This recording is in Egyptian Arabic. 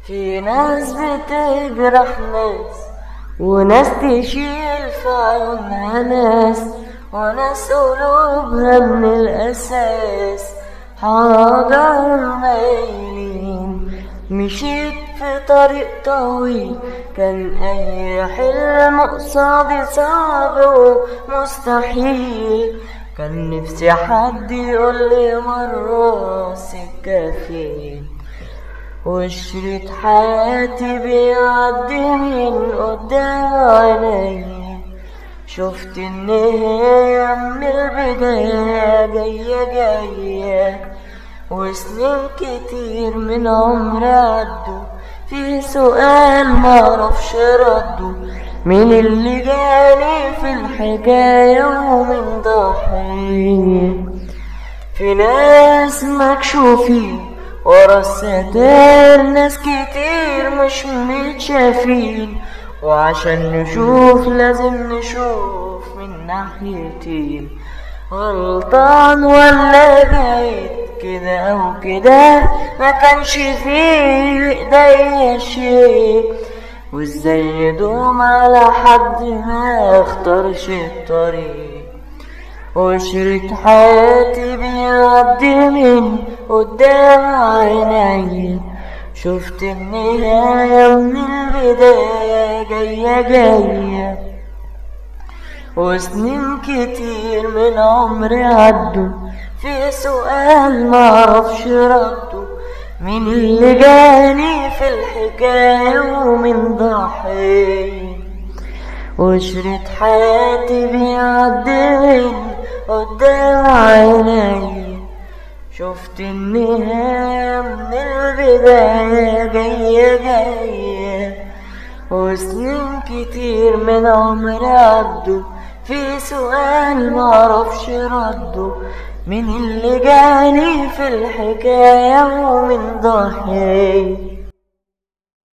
في ناس بتجرح ناس وناس تشيل في عيونها ناس وناس قلوبها من الأساس حاضر مايلين مشيت في طريق طويل كان أي حلم قصادي صعب ومستحيل كان نفسي حد يقول لي مرة سكة فين وشريط حياتي بيعدي من قدام عيني شفت ان هي من البداية جاية جاية وسنين كتير من عمري عدوا في سؤال معرفش رده مين اللي جاني في الحكاية ومن ضحية في ناس مكشوفين ورا الستار ناس كتير مش متشافين وعشان نشوف لازم نشوف من ناحيتين غلطان ولا جايد كده او كده ما كانش فيه ايديا شيء وازاي ندوم على حد ما اختارش الطريق وشريط حياتي بيعدي من قدام عيني شفت النهاية من البداية جاية جاية وسنين كتير من عمري عدوا في سؤال معرفش رده مين اللي جاني في الحكاية ومن ضحي وشريط حياتي بيعدي قدام عيني شفت النهاية من البداية جاية جاية وسنين كتير من عمري عدوا في سؤال معرفش رده مين اللي جاني في الحكاية ومن ضحي